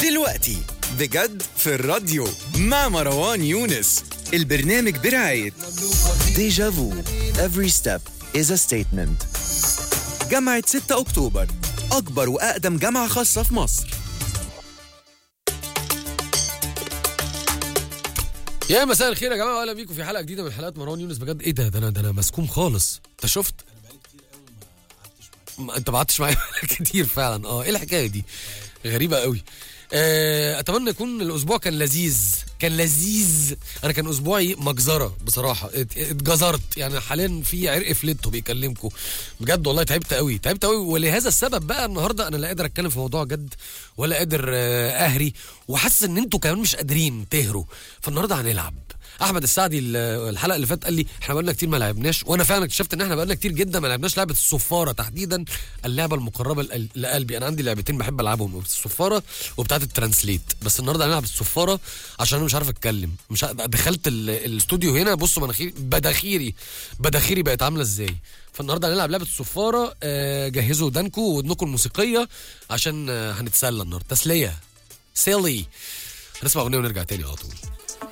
دلوقتي بجد في الراديو مع مروان يونس البرنامج برعاية ديجا فو Every step is a statement جامعة 6 أكتوبر أكبر وأقدم جامعة خاصة في مصر يا مساء الخير يا جماعه اهلا بيكم في حلقه جديده من حلقات مروان يونس بجد ايه ده ده انا ده انا مسكوم خالص انت شفت ما انت ما قعدتش معايا بقالك كتير فعلا اه ايه الحكايه دي غريبه قوي آه، اتمنى يكون الاسبوع كان لذيذ كان لذيذ انا كان اسبوعي مجزره بصراحه ات- اتجزرت يعني حاليا في عرق فليتو بيكلمكم بجد والله تعبت قوي تعبت قوي ولهذا السبب بقى النهارده انا لا قادر اتكلم في موضوع جد ولا قادر آه، اهري وحاسس ان انتوا كمان مش قادرين تهروا فالنهارده هنلعب احمد السعدي ال- الحلقه اللي فاتت قال لي احنا بقالنا كتير ما لعبناش وانا فعلا اكتشفت ان احنا بقالنا كتير جدا ما لعبناش لعبه الصفاره تحديدا اللعبه المقربه لقل- لقلبي انا عندي لعبتين بحب العبهم الصفاره وبتاعه الترانسليت بس النهارده هنلعب الصفاره عشان انا مش عارف اتكلم مش ع- دخلت ال- الاستوديو هنا بصوا مناخيري بداخيري بداخيري بقت عامله ازاي فالنهارده هنلعب لعبه الصفاره آه، جهزوا ودانكم ودنكم الموسيقيه عشان آه، هنتسلى النهارده تسليه سيلي هنسمع اغنيه ونرجع تاني على طول